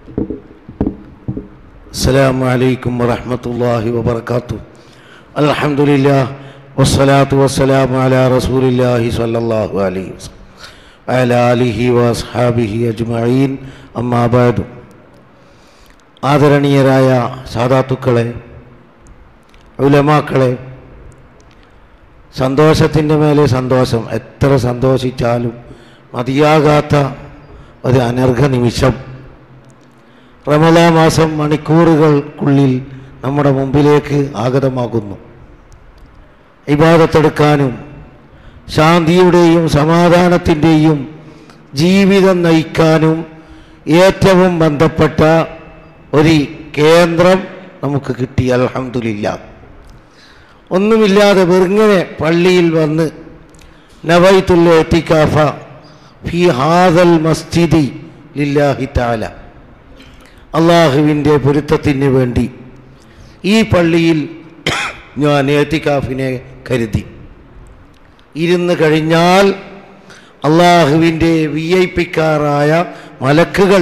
السلام عليكم ورحمة الله وبركاته الحمد لله والصلاة والسلام على رسول الله صلى الله عليه وسلم وعلى آله وأصحابه أجمعين أما بعد ആദരണീയരായ സാധാത്തുക്കളെ ഉലമാക്കളെ സന്തോഷത്തിൻ്റെ മേലെ സന്തോഷം എത്ര സന്തോഷിച്ചാലും മതിയാകാത്ത ഒരു അനർഘ നിമിഷം റമദാ മാസം മണിക്കൂറുകൾക്കുള്ളിൽ നമ്മുടെ മുമ്പിലേക്ക് ആഗതമാകുന്നു ഇബാദത്തെടുക്കാനും ശാന്തിയുടെയും സമാധാനത്തിൻ്റെയും ജീവിതം നയിക്കാനും ഏറ്റവും ബന്ധപ്പെട്ട ഒരു കേന്ദ്രം നമുക്ക് കിട്ടി അൽഹംദുലില്ല ഒന്നുമില്ലാതെ വെറുങ്ങനെ പള്ളിയിൽ വന്ന് നവൈത്തുൽ എത്തിക്കാഫ ഫി ഹാദൽ മസ്ജിദി ലില്ലാഹി താല അള്ളാഹുവിൻ്റെ പൊരുത്തത്തിന് വേണ്ടി ഈ പള്ളിയിൽ ഞാൻ ഏത്തിക്കാഫിനെ കരുതി ഇരുന്ന് കഴിഞ്ഞാൽ അള്ളാഹുവിൻ്റെ വി ഐ പിക്കാരായ മലക്കുകൾ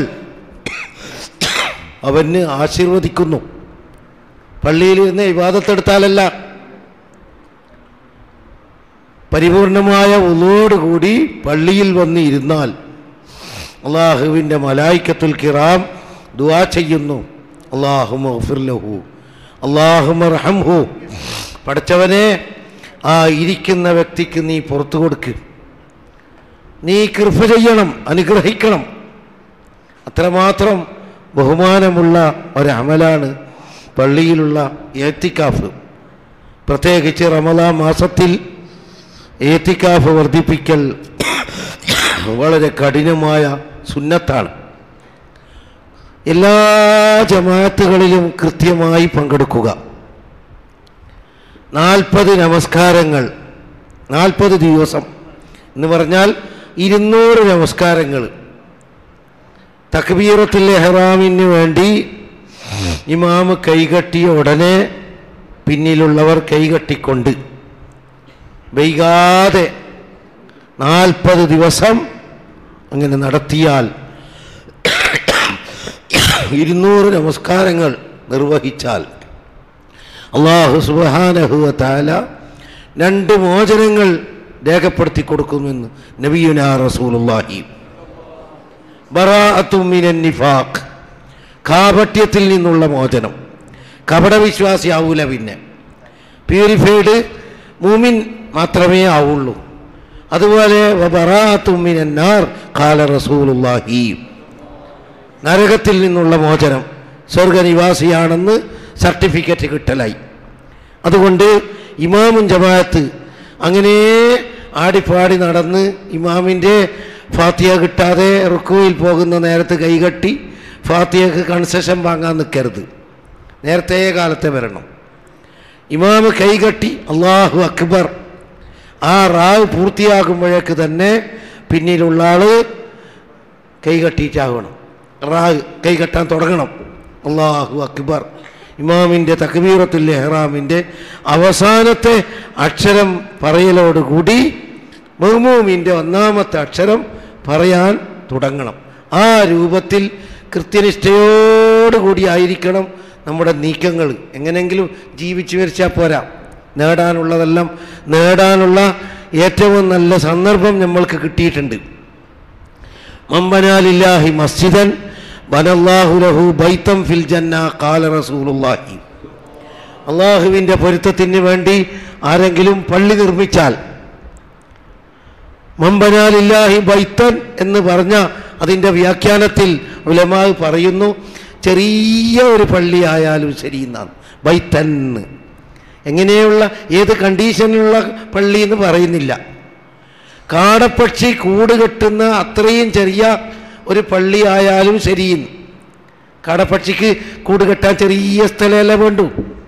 അവന് ആശീർവദിക്കുന്നു പള്ളിയിൽ ഇരുന്ന് ഇവാദത്തെടുത്താലല്ല പരിപൂർണമായ ഉള്ളോടുകൂടി പള്ളിയിൽ വന്ന് ഇരുന്നാൽ അള്ളാഹുവിൻ്റെ മലായിക്കത്തുൽ കിറാം ദുആ ചെയ്യുന്നു അള്ളാഹുമ ലഹു അള്ളാഹുമ റഹംഹു പഠിച്ചവനെ ആ ഇരിക്കുന്ന വ്യക്തിക്ക് നീ പുറത്തു കൊടുക്ക് നീ കൃപ ചെയ്യണം അനുഗ്രഹിക്കണം അത്രമാത്രം ബഹുമാനമുള്ള ഒരമലാണ് പള്ളിയിലുള്ള ഏത്തിക്കാഫ് പ്രത്യേകിച്ച് റമദാ മാസത്തിൽ ഏത്തിക്കാഫ് വർദ്ധിപ്പിക്കൽ വളരെ കഠിനമായ സുന്നത്താണ് എല്ലാ ജമാഅത്തുകളിലും കൃത്യമായി പങ്കെടുക്കുക നാൽപ്പത് നമസ്കാരങ്ങൾ നാൽപ്പത് ദിവസം എന്ന് പറഞ്ഞാൽ ഇരുന്നൂറ് നമസ്കാരങ്ങൾ തക്ബീറത്തുൽ എഹ്റാമിന് വേണ്ടി ഇമാമ് കൈകട്ടിയ ഉടനെ പിന്നിലുള്ളവർ കൈകട്ടിക്കൊണ്ട് വൈകാതെ നാൽപ്പത് ദിവസം അങ്ങനെ നടത്തിയാൽ ഇരുന്നൂറ് നമസ്കാരങ്ങൾ നിർവഹിച്ചാൽ അള്ളാഹു സുബാനഹുവ താല രണ്ട് മോചനങ്ങൾ രേഖപ്പെടുത്തി കൊടുക്കുമെന്ന് നബിയുന റസൂലുള്ളാഹി ബറാഅത്തുമിനൻ നിഫാഖ് കാപട്യത്തിൽ നിന്നുള്ള മോചനം കപടവിശ്വാസി ആവൂല പിന്നെ പ്യൂരിഫൈഡ് മൂമിൻ മാത്രമേ ആവുള്ളൂ അതുപോലെ ബറാഅത്തുമിനാർ കാല റസൂലുള്ളാഹി നരകത്തിൽ നിന്നുള്ള മോചനം സ്വർഗനിവാസിയാണെന്ന് സർട്ടിഫിക്കറ്റ് കിട്ടലായി അതുകൊണ്ട് ഇമാമും ജമാഅത്ത് അങ്ങനെ ആടിപ്പാടി നടന്ന് ഇമാമിൻ്റെ ഫാത്തിയ കിട്ടാതെ റുക്കുവിൽ പോകുന്ന നേരത്ത് കൈകട്ടി ഫാത്തിയക്ക് കൺസെഷൻ വാങ്ങാൻ നിൽക്കരുത് നേരത്തെ കാലത്തെ വരണം ഇമാമ് കൈകട്ടി അള്ളാഹു അക്ബർ ആ റാവ് പൂർത്തിയാകുമ്പോഴേക്ക് തന്നെ പിന്നിലുള്ള ആള് കൈകട്ടിയിട്ടാകണം റാവ് കൈകെട്ടാൻ തുടങ്ങണം അള്ളാഹു അക്ബർ ഇമാമിൻ്റെ തക്ബീറത്തുൽ എഹ്റാമിൻ്റെ അവസാനത്തെ അക്ഷരം പറയലോടുകൂടി മഹ്മൂമിൻ്റെ ഒന്നാമത്തെ അക്ഷരം പറയാൻ തുടങ്ങണം ആ രൂപത്തിൽ കൃത്യനിഷ്ഠയോടുകൂടി ആയിരിക്കണം നമ്മുടെ നീക്കങ്ങൾ എങ്ങനെങ്കിലും ജീവിച്ചു വരച്ചാൽ പോരാ നേടാനുള്ളതെല്ലാം നേടാനുള്ള ഏറ്റവും നല്ല സന്ദർഭം നമ്മൾക്ക് കിട്ടിയിട്ടുണ്ട് മമ്പനാലില്ലാഹി മസ്ജിദൻ ബനല്ലാഹു ലഹു ബൈത്തം ഫിൽ ജന്ന കാല റസൂലുള്ളാഹി അള്ളാഹുവിൻ്റെ പൊരുത്തത്തിന് വേണ്ടി ആരെങ്കിലും പള്ളി നിർമ്മിച്ചാൽ മമ്പനാലില്ലാഹി ബൈത്തൻ എന്ന് പറഞ്ഞ അതിൻ്റെ വ്യാഖ്യാനത്തിൽ ഉലമാ പറയുന്നു ചെറിയ ഒരു പള്ളി ആയാലും ശരി എന്നാണ് ബൈത്തൻ എങ്ങനെയുള്ള ഏത് കണ്ടീഷനിലുള്ള പള്ളി എന്ന് പറയുന്നില്ല കാടപ്പക്ഷി കൂട് കെട്ടുന്ന അത്രയും ചെറിയ ഒരു പള്ളി ആയാലും ശരിയെന്ന് കാടപ്പക്ഷിക്ക് കൂട് കെട്ടാൻ ചെറിയ സ്ഥലമല്ല വേണ്ടു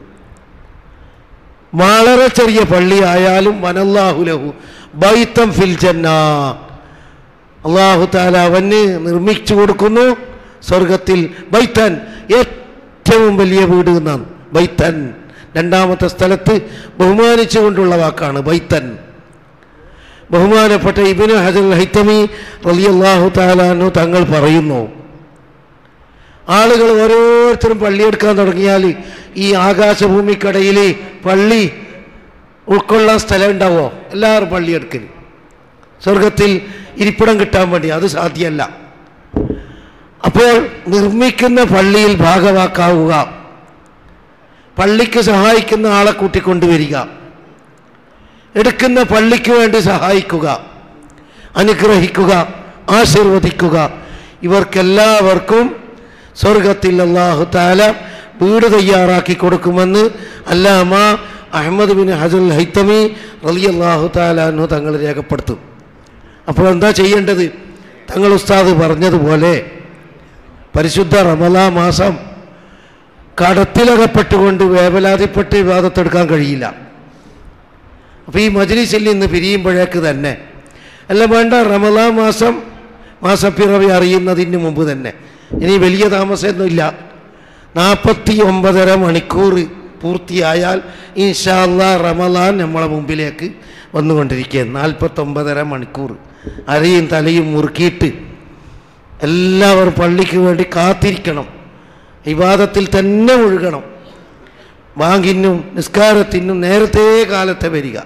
വളരെ ചെറിയ പള്ളി ആയാലും വനല്ലാഹുലഹു ബൈത്തം ഫിൽ ജന്ന അള്ളാഹു താല അവന് നിർമ്മിച്ചു കൊടുക്കുന്നു സ്വർഗത്തിൽ ബൈത്തൻ ഏറ്റവും വലിയ വീട് എന്നാണ് ബൈത്തൻ രണ്ടാമത്തെ സ്ഥലത്ത് ബഹുമാനിച്ചുകൊണ്ടുള്ള വാക്കാണ് ബൈത്തൻ ബഹുമാനപ്പെട്ട ഇബിന് ഹജൽ ഹൈത്തമി റലിയല്ലാഹു താലാനു തങ്ങൾ പറയുന്നു ആളുകൾ ഓരോരുത്തരും പള്ളിയെടുക്കാൻ തുടങ്ങിയാൽ ഈ ആകാശഭൂമിക്കടയിൽ പള്ളി ഉൾക്കൊള്ളാൻ സ്ഥലം ഉണ്ടാവോ എല്ലാവരും പള്ളിയെടുക്കല് സ്വർഗത്തിൽ ഇരിപ്പിടം കിട്ടാൻ വേണ്ടി അത് സാധ്യമല്ല അപ്പോൾ നിർമ്മിക്കുന്ന പള്ളിയിൽ ഭാഗവാക്കാവുക പള്ളിക്ക് സഹായിക്കുന്ന ആളെ കൂട്ടിക്കൊണ്ടുവരിക എടുക്കുന്ന പള്ളിക്ക് വേണ്ടി സഹായിക്കുക അനുഗ്രഹിക്കുക ആശീർവദിക്കുക ഇവർക്കെല്ലാവർക്കും സ്വർഗത്തിൽ അള്ളാഹു താല വീട് തയ്യാറാക്കി കൊടുക്കുമെന്ന് അല്ലാമ അഹമ്മദ് ബിൻ ഹജൽ ഹൈത്തമി റലി അള്ളാഹു താലാന്നു തങ്ങൾ രേഖപ്പെടുത്തും അപ്പോൾ എന്താ ചെയ്യേണ്ടത് തങ്ങൾ ഉസ്താദ് പറഞ്ഞതുപോലെ പരിശുദ്ധ റമലാ മാസം കടത്തിലകപ്പെട്ടുകൊണ്ട് വേവലാതിപ്പെട്ട് വിവാദത്തെടുക്കാൻ കഴിയില്ല അപ്പോൾ ഈ മജ്ലിസിൽ നിന്ന് പിരിയുമ്പോഴേക്ക് തന്നെ അല്ല വേണ്ട റമലാ മാസം മാസപ്പിറവി അറിയുന്നതിന് മുമ്പ് തന്നെ ഇനി വലിയ താമസമൊന്നുമില്ല നാൽപ്പത്തി ഒമ്പതര മണിക്കൂർ പൂർത്തിയായാൽ ഇൻഷാല്ല റമലാൻ നമ്മളെ മുമ്പിലേക്ക് വന്നുകൊണ്ടിരിക്കുക നാൽപ്പത്തൊമ്പതര മണിക്കൂർ അരയും തലയും മുറുക്കിയിട്ട് എല്ലാവരും പള്ളിക്ക് വേണ്ടി കാത്തിരിക്കണം വിവാദത്തിൽ തന്നെ ഒഴുകണം ബാങ്കിനും നിസ്കാരത്തിനും നേരത്തെ കാലത്തെ വരിക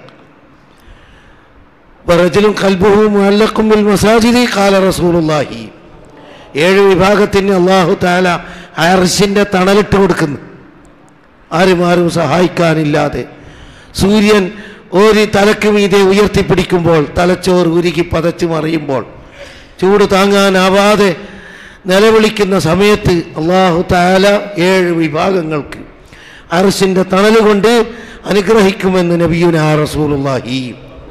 വറജലും കൽബുവും അല്ലക്കുമ്പിൽ മസാജിദി കാല റസൂലുള്ളാഹി ഏഴ് വിഭാഗത്തിന് അള്ളാഹു താല അർഷിൻ്റെ തണലിട്ട് കൊടുക്കുന്നു ആരും ആരും സഹായിക്കാനില്ലാതെ സൂര്യൻ ഒരു തലക്ക് മീതെ ഉയർത്തിപ്പിടിക്കുമ്പോൾ തലച്ചോറ് ഉരുകി പതച്ചു മറിയുമ്പോൾ ചൂട് താങ്ങാനാവാതെ നിലവിളിക്കുന്ന സമയത്ത് അള്ളാഹു താല ഏഴ് വിഭാഗങ്ങൾക്ക് അർഷിൻ്റെ തണലുകൊണ്ട് അനുഗ്രഹിക്കുമെന്ന് നബിയുന റസൂലുള്ളാഹി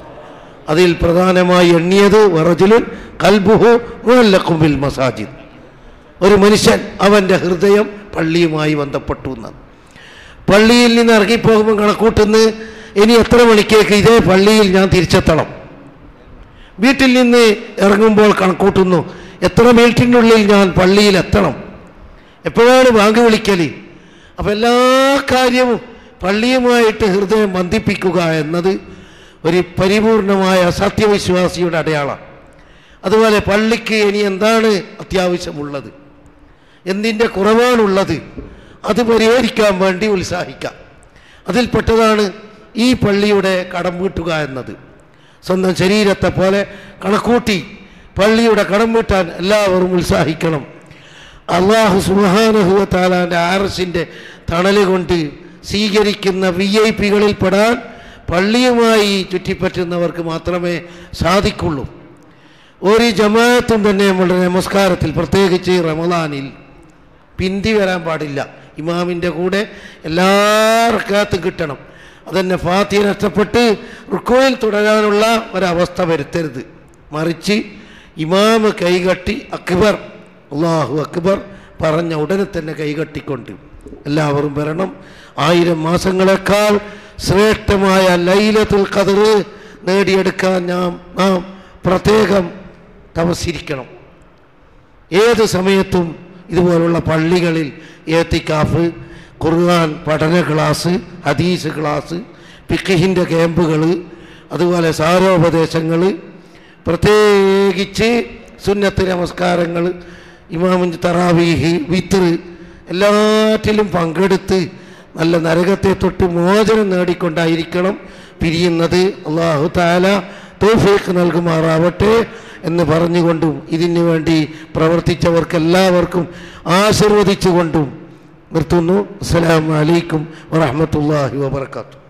അതിൽ പ്രധാനമായി എണ്ണിയത് വറജുലുൻ കൽബുഹു മുല്ലക്കുമ്പിൽ മസാജിദ് ഒരു മനുഷ്യൻ അവൻ്റെ ഹൃദയം പള്ളിയുമായി ബന്ധപ്പെട്ടു എന്നാണ് പള്ളിയിൽ നിന്ന് ഇറങ്ങിപ്പോകുമ്പോൾ കണക്കൂട്ടുന്ന് ഇനി എത്ര മണിക്കേക്ക് ഇതേ പള്ളിയിൽ ഞാൻ തിരിച്ചെത്തണം വീട്ടിൽ നിന്ന് ഇറങ്ങുമ്പോൾ കണക്കൂട്ടുന്നു എത്ര മിനിറ്റിനുള്ളിൽ ഞാൻ പള്ളിയിൽ എത്തണം എപ്പോഴാണ് ബാങ്ക് വിളിക്കൽ അപ്പം എല്ലാ കാര്യവും പള്ളിയുമായിട്ട് ഹൃദയം ബന്ധിപ്പിക്കുക എന്നത് ഒരു പരിപൂർണമായ സത്യവിശ്വാസിയുടെ അടയാളമാണ് അതുപോലെ പള്ളിക്ക് ഇനി എന്താണ് അത്യാവശ്യമുള്ളത് എന്തിൻ്റെ കുറവാണുള്ളത് അത് പരിഹരിക്കാൻ വേണ്ടി ഉത്സാഹിക്കാം അതിൽപ്പെട്ടതാണ് ഈ പള്ളിയുടെ കടം വീട്ടുക എന്നത് സ്വന്തം ശരീരത്തെ പോലെ കണക്കൂട്ടി പള്ളിയുടെ കടം വീട്ടാൻ എല്ലാവരും ഉത്സാഹിക്കണം അള്ളാഹു സുബാനഹുവ താലാൻ്റെ ആർസിൻ്റെ തണല് കൊണ്ട് സ്വീകരിക്കുന്ന വി ഐ പികളിൽ പെടാൻ പള്ളിയുമായി ചുറ്റിപ്പറ്റുന്നവർക്ക് മാത്രമേ സാധിക്കുള്ളൂ ഒരു ജമാഅത്തും തന്നെ നമ്മളുടെ നമസ്കാരത്തിൽ പ്രത്യേകിച്ച് റമദാനിൽ പിന്തി വരാൻ പാടില്ല ഇമാമിൻ്റെ കൂടെ എല്ലാ റക്കാത്തും കിട്ടണം അതന്നെ ഫാത്തി നഷ്ടപ്പെട്ട് റുക്കോയിൽ തുടരാനുള്ള ഒരവസ്ഥ വരുത്തരുത് മറിച്ച് ഇമാമ് കൈകട്ടി അക്ബർ അള്ളാഹു അക്ബർ പറഞ്ഞ ഉടനെ തന്നെ കൈകട്ടിക്കൊണ്ട് എല്ലാവരും വരണം ആയിരം മാസങ്ങളെക്കാൾ ശ്രേഷ്ഠമായ ലൈലത്തുൽ ഖദർ നേടിയെടുക്കാൻ നാം നാം പ്രത്യേകം തപസ്സിരിക്കണം ഏത് സമയത്തും ഇതുപോലുള്ള പള്ളികളിൽ ഏത്തിക്കാഫ് ഖുർആൻ പഠന ക്ലാസ് ഹദീസ് ക്ലാസ് പിക്കിഹിൻ്റെ ക്യാമ്പുകൾ അതുപോലെ സാരോപദേശങ്ങൾ പ്രത്യേകിച്ച് സുന്നത്ത് നമസ്കാരങ്ങൾ ഇമാമിൻ തറാവീഹ് വിത്തർ എല്ലാറ്റിലും പങ്കെടുത്ത് നല്ല നരകത്തെ തൊട്ട് മോചനം നേടിക്കൊണ്ടായിരിക്കണം പിരിയുന്നത് അള്ളാഹു താല തോഫീക്ക് നൽകുമാറാവട്ടെ എന്ന് പറഞ്ഞുകൊണ്ടും ഇതിനു വേണ്ടി പ്രവർത്തിച്ചവർക്കെല്ലാവർക്കും ആശീർവദിച്ചുകൊണ്ടും നിർത്തുന്നു അസ്സലാമു അലൈക്കും വറഹ്മത്തുള്ളാഹി വബർക്കാത്തു